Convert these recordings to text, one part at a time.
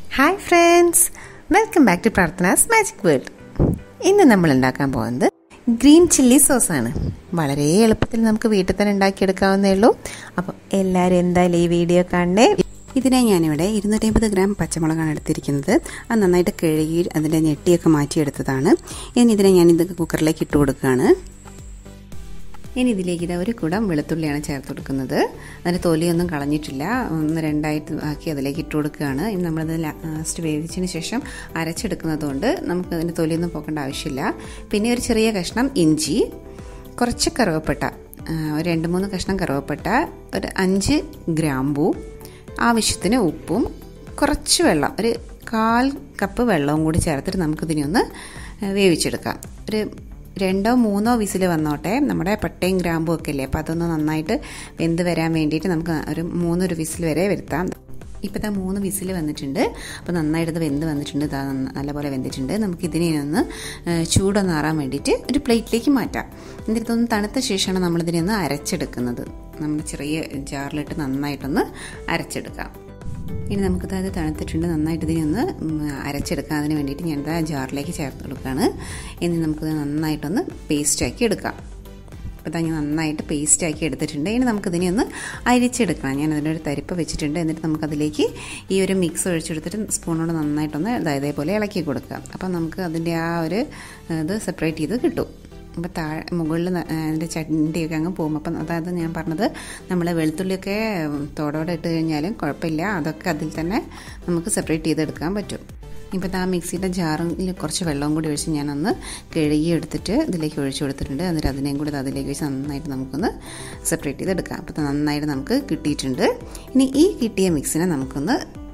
hi friends welcome back to Prarthana's magic world ഇന്ന് നമ്മൾ ഉണ്ടാക്കാൻ പോകുന്നത് ഗ്രീൻ ചില്ലി സോസാണ് വളരെ എളുപ്പത്തിൽ നമുക്ക് വീട്ടിൽ തന്നെ ഉണ്ടാക്കിയെടുക്കാവുന്നേ ഉള്ളൂ അപ്പം എല്ലാവരും എന്തായാലും ഈ വീഡിയോ കാണണേ ഇതിനായി ഞാനിവിടെ ഇരുന്നൂറ്റമ്പത് ഗ്രാം പച്ചമുളകാണ് എടുത്തിരിക്കുന്നത് അത് നന്നായിട്ട് കഴുകി അതിൻ്റെ ഞെട്ടിയൊക്കെ മാറ്റിയെടുത്തതാണ് ഇനി ഇതിനെ ഞാൻ ഇത് കുക്കറിലേക്ക് ഇട്ട് കൊടുക്കുകയാണ് ഇനി ഇതിലേക്ക് ഇതാ ഒരു കുടം വെളുത്തുള്ളിയാണ് ചേർത്ത് കൊടുക്കുന്നത് അതിൻ്റെ തൊലിയൊന്നും കളഞ്ഞിട്ടില്ല ഒന്ന് രണ്ടായിട്ട് ആക്കി അതിലേക്ക് ഇട്ട് കൊടുക്കുകയാണ് ഇനി നമ്മളത് ലാസ്റ്റ് വേവിച്ചതിന് ശേഷം അരച്ചെടുക്കുന്നതുകൊണ്ട് നമുക്ക് അതിൻ്റെ തൊലിയൊന്നും പോക്കേണ്ട ആവശ്യമില്ല പിന്നെ ഒരു ചെറിയ കഷ്ണം ഇഞ്ചി കുറച്ച് കറുവപ്പട്ട ഒരു രണ്ട് മൂന്ന് കഷ്ണം കറുവപ്പട്ട ഒരു അഞ്ച് ഗ്രാമ്പൂ ആവശ്യത്തിന് ഉപ്പും കുറച്ച് വെള്ളം ഒരു കാൽ കപ്പ് വെള്ളവും കൂടി ചേർത്തിട്ട് നമുക്കിതിനെ ഒന്ന് വേവിച്ചെടുക്കാം ഒരു രണ്ടോ മൂന്നോ വിസിൽ വന്നോട്ടെ നമ്മുടെ പട്ടയും ഗ്രാമ്പും ഒക്കെ അല്ലേ അപ്പോൾ അതൊന്ന് നന്നായിട്ട് വെന്ത് വരാൻ വേണ്ടിയിട്ട് നമുക്ക് ഒരു മൂന്നൊരു വിസിൽ വരെ വരുത്താം ഇപ്പോൾ ഇതാ മൂന്ന് വിസിൽ വന്നിട്ടുണ്ട് അപ്പോൾ നന്നായിട്ട് ഇത് വെന്ത് വന്നിട്ടുണ്ട് ഇതാ നല്ലപോലെ വെന്തിട്ടുണ്ട് നമുക്ക് ഇതിനെ ഒന്ന് ചൂടൊന്ന് ആറാൻ വേണ്ടിയിട്ട് ഒരു പ്ലേറ്റിലേക്ക് മാറ്റാം എന്നിട്ട് ഒന്ന് തണുത്ത ശേഷമാണ് നമ്മളിതിനെ ഒന്ന് അരച്ചെടുക്കുന്നത് നമ്മൾ ചെറിയ ജാറിലിട്ട് നന്നായിട്ടൊന്ന് അരച്ചെടുക്കാം ഇനി നമുക്കിത് അത് തണുത്തിട്ടുണ്ട് നന്നായിട്ട് ഇതിനെ ഒന്ന് അരച്ചെടുക്കാം അതിന് വേണ്ടിയിട്ട് ഞാനിത് ആ ജാറിലേക്ക് ചേർത്ത് കൊടുക്കുകയാണ് ഇനി നമുക്കിത് നന്നായിട്ടൊന്ന് പേസ്റ്റാക്കി എടുക്കാം അപ്പോൾ ഞാൻ നന്നായിട്ട് പേസ്റ്റാക്കി എടുത്തിട്ടുണ്ട് ഇനി നമുക്കിതിനെ ഒന്ന് അരിച്ചെടുക്കണം ഞാൻ അതിൻ്റെ ഒരു തരിപ്പ് വെച്ചിട്ടുണ്ട് എന്നിട്ട് നമുക്കതിലേക്ക് ഈ ഒരു മിക്സ് ഒഴിച്ചെടുത്തിട്ട് സ്പൂണോട് നന്നായിട്ടൊന്ന് ഇതേപോലെ ഇളക്കി കൊടുക്കുക അപ്പോൾ നമുക്ക് അതിൻ്റെ ആ ഒരു ഇത് സെപ്പറേറ്റ് ചെയ്ത് കിട്ടും അപ്പോൾ താഴെ മുകളിൽ അതിൻ്റെ ചട്ടിയൊക്കെ അങ്ങ് പോകും അപ്പം അതായത് ഞാൻ പറഞ്ഞത് നമ്മൾ വെളുത്തുള്ളിയൊക്കെ തോടോടെ ഇട്ട് കഴിഞ്ഞാലും കുഴപ്പമില്ല അതൊക്കെ അതിൽ തന്നെ നമുക്ക് സെപ്പറേറ്റ് ചെയ്തെടുക്കാൻ പറ്റും ഇപ്പോൾ ആ മിക്സിയുടെ ജാറിൽ കുറച്ച് വെള്ളവും കൂടി ഒഴിച്ച് ഞാനൊന്ന് കഴുകി എടുത്തിട്ട് ഇതിലേക്ക് ഒഴിച്ചു കൊടുത്തിട്ടുണ്ട് എന്നിട്ട് അതിനെയും കൂടി അതിലേക്ക് വെച്ച് നന്നായിട്ട് നമുക്കൊന്ന് സെപ്പറേറ്റ് ചെയ്തെടുക്കാം അപ്പോൾ നന്നായിട്ട് നമുക്ക് കിട്ടിയിട്ടുണ്ട് ഇനി ഈ കിട്ടിയ മിക്സിനെ നമുക്കൊന്ന്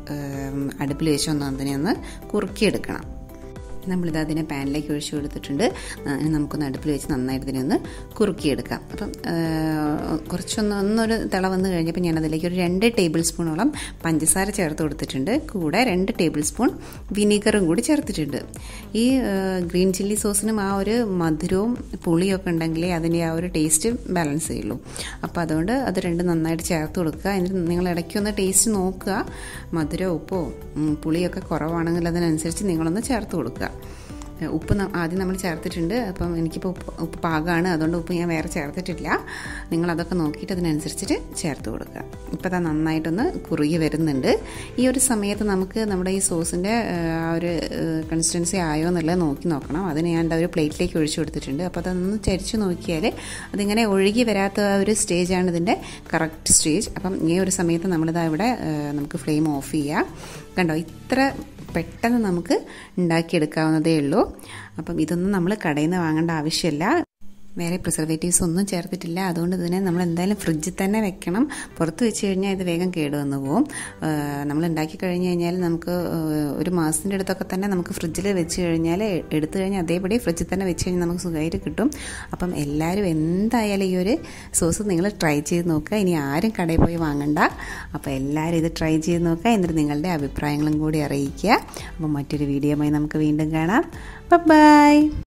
അടുപ്പിൽ വെച്ച് ഒന്ന് അതിനെ ഒന്ന് കുറുക്കിയെടുക്കണം നമ്മളിത് അതിനെ പാനിലേക്ക് ഒഴിച്ചു കൊടുത്തിട്ടുണ്ട് നമുക്കൊന്ന് അടുപ്പിൽ വെച്ച് നന്നായിട്ട് ഇതിനെ ഒന്ന് കുറുക്കിയെടുക്കാം അപ്പം കുറച്ചൊന്ന് ഒന്നൊരു തിള വന്ന് കഴിഞ്ഞപ്പോൾ ഞാൻ അതിലേക്ക് ഒരു രണ്ട് ടേബിൾ സ്പൂണോളം പഞ്ചസാര ചേർത്ത് കൊടുത്തിട്ടുണ്ട് കൂടെ രണ്ട് ടേബിൾ സ്പൂൺ വിനീഗറും കൂടി ചേർത്തിട്ടുണ്ട് ഈ ഗ്രീൻ ചില്ലി സോസിനും ആ ഒരു മധുരവും പുളിയൊക്കെ ഉണ്ടെങ്കിലേ അതിൻ്റെ ആ ഒരു ടേസ്റ്റ് ബാലൻസ് ചെയ്യുള്ളൂ അപ്പോൾ അതുകൊണ്ട് അത് രണ്ടും നന്നായിട്ട് ചേർത്ത് കൊടുക്കുക എന്നിട്ട് നിങ്ങൾ ഇടയ്ക്കൊന്ന് ടേസ്റ്റ് നോക്കുക മധുരമോ ഉപ്പോ പുളിയൊക്കെ കുറവാണെങ്കിൽ അതിനനുസരിച്ച് നിങ്ങളൊന്ന് ചേർത്ത് കൊടുക്കുക ഉപ്പ് ആദ്യം നമ്മൾ ചേർത്തിട്ടുണ്ട് അപ്പം എനിക്കിപ്പോൾ ഉപ്പ് ഉപ്പ് പാകമാണ് അതുകൊണ്ട് ഉപ്പ് ഞാൻ വേറെ ചേർത്തിട്ടില്ല നിങ്ങൾ അതൊക്കെ നോക്കിയിട്ട് അതിനനുസരിച്ചിട്ട് ചേർത്ത് കൊടുക്കുക ഇപ്പോൾ അത് നന്നായിട്ടൊന്ന് കുറുകി വരുന്നുണ്ട് ഈ ഒരു സമയത്ത് നമുക്ക് നമ്മുടെ ഈ സോസിൻ്റെ ആ ഒരു കൺസിസ്റ്റൻസി ആയോ എന്നുള്ളത് നോക്കി നോക്കണം അതിന് ഞാൻ എന്താ ഒരു പ്ലേറ്റിലേക്ക് ഒഴിച്ചു കൊടുത്തിട്ടുണ്ട് അപ്പോൾ അതൊന്ന് ചരിച്ച് നോക്കിയാൽ അതിങ്ങനെ ഒഴുകി വരാത്ത ആ ഒരു സ്റ്റേജാണ് ഇതിൻ്റെ കറക്റ്റ് സ്റ്റേജ് അപ്പം ഈ ഒരു സമയത്ത് നമ്മളിതാ ഇവിടെ നമുക്ക് ഫ്ലെയിം ഓഫ് ചെയ്യുക കണ്ടോ ഇത്ര പെട്ടെന്ന് നമുക്ക് ഉണ്ടാക്കിയെടുക്കാവുന്നതേ ഉള്ളൂ അപ്പം ഇതൊന്നും നമ്മൾ കടയിൽ നിന്ന് വാങ്ങേണ്ട ആവശ്യമില്ല വേറെ പ്രിസർവേറ്റീവ്സ് ഒന്നും ചേർത്തിട്ടില്ല അതുകൊണ്ട് ഇതിനെ നമ്മൾ എന്തായാലും ഫ്രിഡ്ജിൽ തന്നെ വെക്കണം പുറത്ത് വെച്ച് കഴിഞ്ഞാൽ ഇത് വേഗം കേടുവന്നു പോകും നമ്മൾ ഉണ്ടാക്കി കഴിഞ്ഞ് കഴിഞ്ഞാൽ നമുക്ക് ഒരു മാസത്തിൻ്റെ അടുത്തൊക്കെ തന്നെ നമുക്ക് ഫ്രിഡ്ജിൽ വെച്ച് കഴിഞ്ഞാൽ എടുത്തു കഴിഞ്ഞാൽ അതേപടി ഫ്രിഡ്ജിൽ തന്നെ വെച്ച് കഴിഞ്ഞാൽ നമുക്ക് സുഖമായിട്ട് കിട്ടും അപ്പം എല്ലാവരും എന്തായാലും ഈ ഒരു സോസ് നിങ്ങൾ ട്രൈ ചെയ്ത് നോക്കുക ഇനി ആരും കടയിൽ പോയി വാങ്ങണ്ട അപ്പോൾ എല്ലാവരും ഇത് ട്രൈ ചെയ്ത് നോക്കുക എന്നിട്ട് നിങ്ങളുടെ അഭിപ്രായങ്ങളും കൂടി അറിയിക്കുക അപ്പം മറ്റൊരു വീഡിയോയുമായി നമുക്ക് വീണ്ടും കാണാം ബൈ